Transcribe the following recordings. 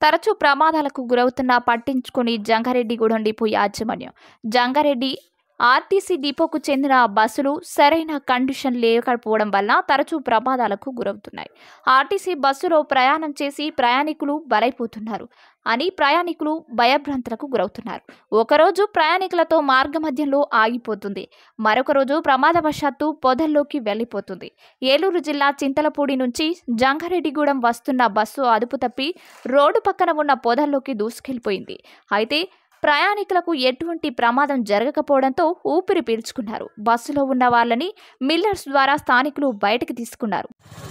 తరచూ ప్రమాదాలకు గురవుతున్నా పట్టించుకుని జంగారెడ్డిగూడెం డిపో యాజమాన్యం జంగారెడ్డి ఆర్టీసీ డిపోకు చెందిన బస్సులు సరైన కండిషన్ లేకపోవడం వల్ల తరచూ ప్రమాదాలకు గురవుతున్నాయి ఆర్టీసీ బస్సులో ప్రయాణం చేసి ప్రయాణికులు బలైపోతున్నారు అని ప్రయాణికులు భయభ్రాంతులకు గురవుతున్నారు ఒకరోజు ప్రయాణికులతో మార్గమధ్యంలో ఆగిపోతుంది మరొక రోజు ప్రమాదవశాత్తు పొదల్లోకి వెళ్ళిపోతుంది ఏలూరు జిల్లా చింతలపూడి నుంచి జంగారెడ్డిగూడెం వస్తున్న బస్సు అదుపు తప్పి రోడ్డు పక్కన ఉన్న పొదల్లోకి దూసుకెళ్లిపోయింది అయితే ప్రయాణికులకు ఎటువంటి ప్రమాదం జరగకపోవడంతో ఊపిరి పీల్చుకున్నారు బస్సులో ఉన్న వాళ్ళని మిల్లర్స్ ద్వారా స్థానికులు బయటకు తీసుకున్నారు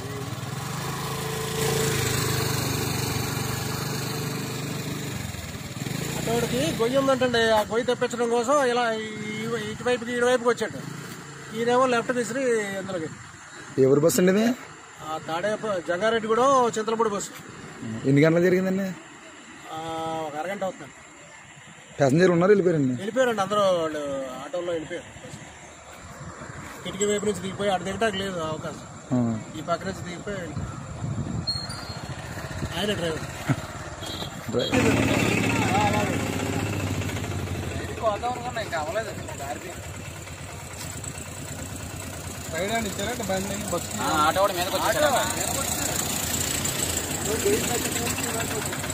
అతడికి గొయ్యి ఉందంటండి ఆ గొయ్యి తెప్పించడం కోసం ఇలా ఈ- ఇటువైపుకి ఇటువైపుకి వచ్చాడు ఈయనేమో లెఫ్ట్ తీసుకుని అందులోకి ఎవరి బస్సు అండి ఇది ఆ తాడే జంగారెడ్డి కూడా చింతలపూడి బస్సు ఎన్ని గంటలు జరిగిందండి ఆ, ఒక అరగంట అవుతుంది ప్యాసింజర్ ఉన్నారు వెళ్ళిపోయారండి వెళ్ళిపోయారండి అందరూ వాళ్ళు ఆటోలో వెళ్ళిపోయారు కిటికీ వైపు నుంచి దిగిపోయి అటు దిగటానికి లేదు అవకాశం ఆ. ఈ పక్క నుంచి దిగిపోయి వెళ్ళిపోయారు. ఆయన డ్రైవర్ డ్రై- ఆటో కూడా మీదకి వచ్చేసాడు